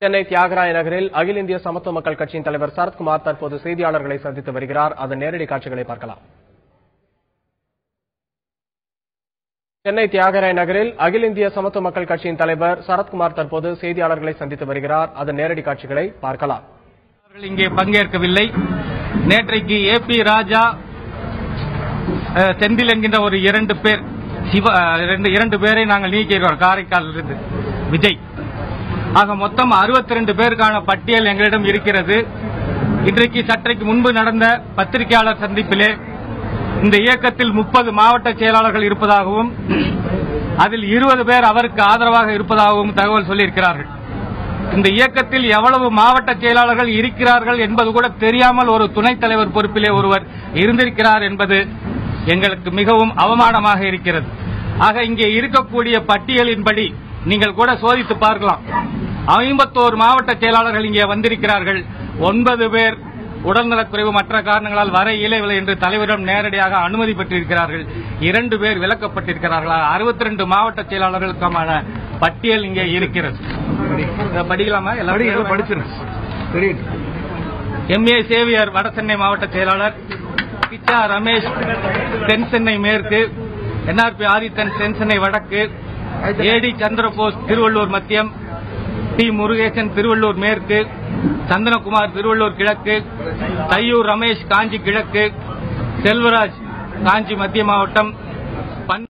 சென்னை தியாகராய நகரில் அகில இந்திய சமத்துவ மக்கள் கட்சியின் தலைவர் சரத்குமார் தற்போது செய்தியாளர்களை சந்தித்து வருகிறார் அதன் நேரடி காட்சிகளை பார்க்கலாம் சென்னை தியாகராய நகரில் அகில இந்திய சமத்துவ மக்கள் கட்சியின் தலைவர் சரத்குமார் தற்போது செய்தியாளர்களை சந்தித்து வருகிறார் அதன் நேரடி காட்சிகளை பார்க்கலாம் அவர்கள் இங்கே பங்கேற்கவில்லை நேற்றைக்கு ஏ பி ராஜா அஹ், செந்தில் என்கின்ற ஒரு இரண்டு பேர் சிவ அஹ், இரண்டு இரண்டு பேரை நாங்கள் நீக்கியிருக்கிறோம் காரைக்காலில் இருந்து விஜய் ஆக மொத்தம் 62 பேருக்கான பட்டியல் எங்களிடம் இருக்கிறது இன்றைக்கு சற்றைக்கு முன்பு நடந்த பத்திரிகையாளர் சந்திப்பிலே இந்த இயக்கத்தில் முப்பது மாவட்ட செயலாளர்கள் இருப்பதாகவும் அதில் இருபது பேர் அவருக்கு ஆதரவாக இருப்பதாகவும் தகவல் சொல்லியிருக்கிறார்கள் இந்த இயக்கத்தில் எவ்வளவு மாவட்ட செயலாளர்கள் இருக்கிறார்கள் என்பது கூட தெரியாமல் ஒரு துணைத் தலைவர் பொறுப்பிலே ஒருவர் இருந்திருக்கிறார் என்பது எங்களுக்கு மிகவும் அவமானமாக இருக்கிறது ஆக இங்கே இருக்கக்கூடிய பட்டியலின்படி நீங்கள் கூட சோதித்து பார்க்கலாம் ஐம்பத்தோரு மாவட்ட செயலாளர்கள் இங்கே வந்திருக்கிறார்கள் ஒன்பது பேர் உடல்நலக்குறைவு மற்ற காரணங்களால் வர இயலவில்லை என்று தலைவரிடம் நேரடியாக அனுமதி பெற்றிருக்கிறார்கள் இரண்டு பேர் விலக்கப்பட்டிருக்கிறார்கள் அறுபத்தி ரெண்டு மாவட்ட செயலாளர்களுக்கான பட்டியல் இங்கே இருக்கிறது இதை படிக்கலாமா எல்லாரும் படிச்சிருங்க எம்ஏ சேவியர் வடசென்னை மாவட்ட செயலாளர் கிச்சா ரமேஷ் தென் சென்னை மேற்கு என்ஆர்பி ஆதித்தன் தென் சென்னை வடக்கு ஏடி சந்திரபோஸ் திருவள்ளூர் மத்தியம் டி முருகேசன் திருவள்ளூர் மேற்கு சந்தனகுமார் திருவள்ளூர் கிழக்கு தையூர் ரமேஷ் காஞ்சி கிழக்கு செல்வராஜ் காஞ்சி மத்திய மாவட்டம் பன்